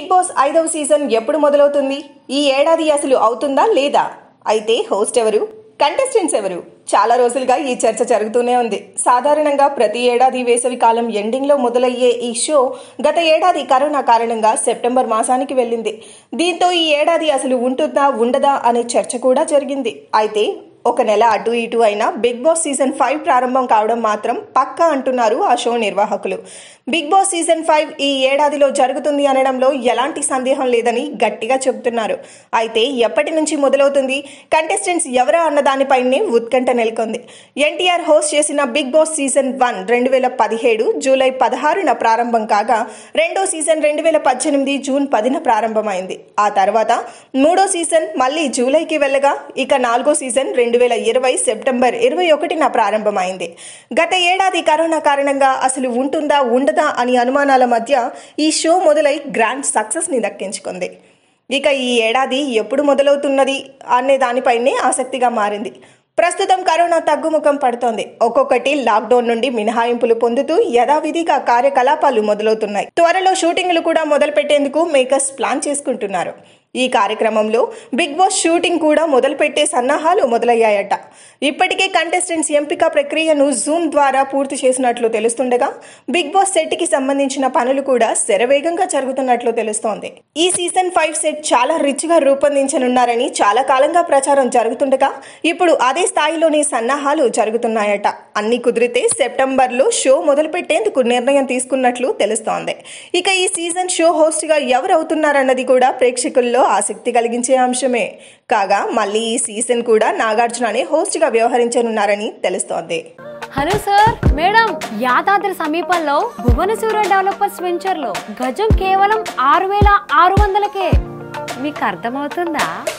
boss ఐదవ season ఎప్పుడు మొదలవుతుంది ఈ ఏడాది అసలు అవుతుందా లేదా అయితే హోస్ట్ ఎవరు కంటెస్టెంట్స్ ఎవరు చాలా రోజులుగా ఈ చర్చ జరుగుతూనే ఉంది సాధారణంగా ప్రతి ఏడాది వేసవి కాలం ఎండింగ్ లో మొదలయ్యే ఈ షో గత ఏడాది కరోనా కారణంగా సెప్టెంబర్ మాసానికి వెళ్ళింది దీంతో ఈ ఏడాది అసలు ఉంటుందా ఉండదా అనే చర్చ కూడా జరిగింది అయితే ఒక నెల అటు ఇటు అయినా బిగ్ బాస్ సీజన్ ఫైవ్ ప్రారంభం కావడం మాత్రం పక్కా అంటున్నారు ఆ షో నిర్వాహకులు బిగ్ బాస్ సీజన్ ఫైవ్ ఈ ఏడాదిలో జరుగుతుంది అనడంలో ఎలాంటి సందేహం లేదని గట్టిగా చెబుతున్నారు అయితే ఎప్పటి నుంచి మొదలవుతుంది కంటెస్టెంట్స్ ఎవరా అన్న దానిపైనే ఉత్కంఠ నెలకొంది ఎన్టీఆర్ హోస్ట్ చేసిన బిగ్ బాస్ సీజన్ వన్ రెండు వేల పదిహేడు జూలై పదహారున ప్రారంభం కాగా రెండో సీజన్ రెండు వేల పద్దెనిమిది జూన్ పదిన ప్రారంభమైంది ఆ తర్వాత మూడో సీజన్ మళ్ళీ జూలైకి వెళ్ళగా ఇక నాలుగో సీజన్ రెండు వేల ఇరవై సెప్టెంబర్ ఇరవై ఒకటిన ప్రారంభమైంది గత ఏడాది కరోనా కారణంగా అసలు ఉంటుందా ఉండదా అని అనుమానాల మధ్య ఈ షో మొదలై గ్రాండ్ సక్సెస్ ని దక్కించుకుంది ఇక ఈ ఏడాది ఎప్పుడు మొదలవుతున్నది అనే దానిపైనే ఆసక్తిగా మారింది ప్రస్తుతం కరోనా తగ్గుముఖం పడుతోంది ఒక్కొక్కటి లాక్డౌన్ నుండి మినహాయింపులు పొందుతూ యథావిధిగా కార్యకలాపాలు మొదలవుతున్నాయి త్వరలో షూటింగ్లు కూడా మొదలు పెట్టేందుకు మేకర్స్ ప్లాన్ చేసుకుంటున్నారు ఈ కార్యక్రమంలో బిగ్ బాస్ షూటింగ్ కూడా మొదలుపెట్టే సన్నాహాలు మొదలయ్యాయట ఇప్పటికే కంటెస్టెంట్స్ ఎంపిక ప్రక్రియను జూమ్ ద్వారా పూర్తి చేసినట్లు తెలుస్తుండగా బిగ్ బాస్ సెట్ కి సంబంధించిన పనులు కూడా శరవేగంగా జరుగుతున్నట్లు తెలుస్తోంది ఈ సీజన్ ఫైవ్ సెట్ చాలా రిచ్ గా రూపొందించనున్నారని చాలా కాలంగా ప్రచారం జరుగుతుండగా ఇప్పుడు అదే స్థాయిలోని సన్నాహాలు జరుగుతున్నాయట అన్ని కుదిరితే సెప్టెంబర్ లో షో మొదలు పెట్టేందుకు నిర్ణయం తీసుకున్నట్లు తెలుస్తోంది ఇక ఈ సీజన్ షో హోస్ట్ గా ఎవరు అవుతున్నారన్నది కూడా ప్రేక్షకుల్లో ఆసక్తి కలిగించే అంశమే కాగా మళ్ళీ ఈ సీజన్ కూడా నాగార్జుననే హోస్ట్ గా వ్యవహరించనున్నారని తెలుస్తోంది హలో సార్ మేడం యాదాద్రి సమీపంలో భువనసూర డెవలపర్స్ వెంచర్ లో గజం కేవలం ఆరు వేల ఆరు వందలకే మీకు అర్థమవుతుందా